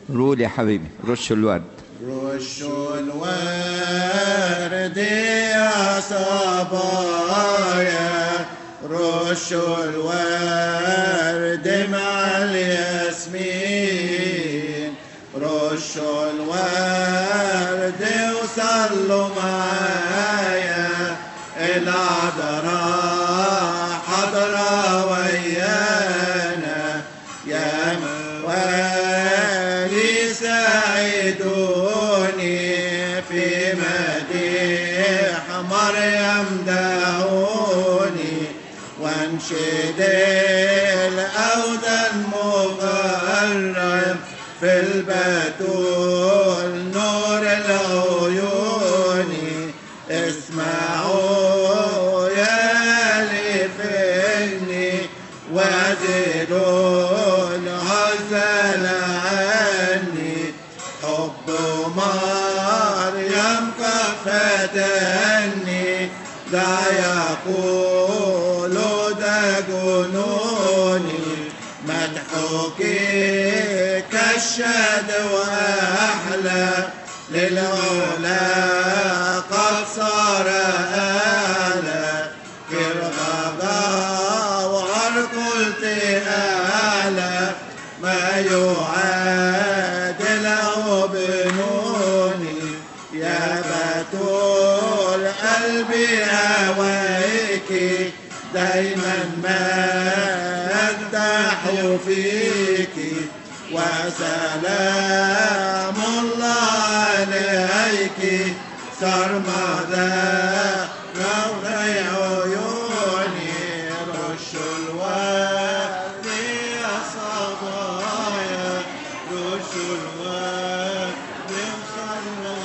قول يا حبيبي رش الورد رش الورد يا صبايا رش الورد مع الياسمين رش الورد وصلوا معايا العذراء حضرة ويانا يا موالي ساعدوني في مديح مريم دعوني وانشد الأودى المغرب في البتول نور العيون اسمعوا يا اللي فيني وزيروا العزل عني حب مريم كفتني لا يقول ده جنوني مدحوكي كالشد واحلى للعلا قد صار آلا كرغبا وعرقلت آلا ما يعادل بنوني يا بتول قلبي هوايكي دايما ما أدح فيكي وسلام الله عليك سرمدا نور عيوني رش الورد يا صبايا رش الورد وصلوا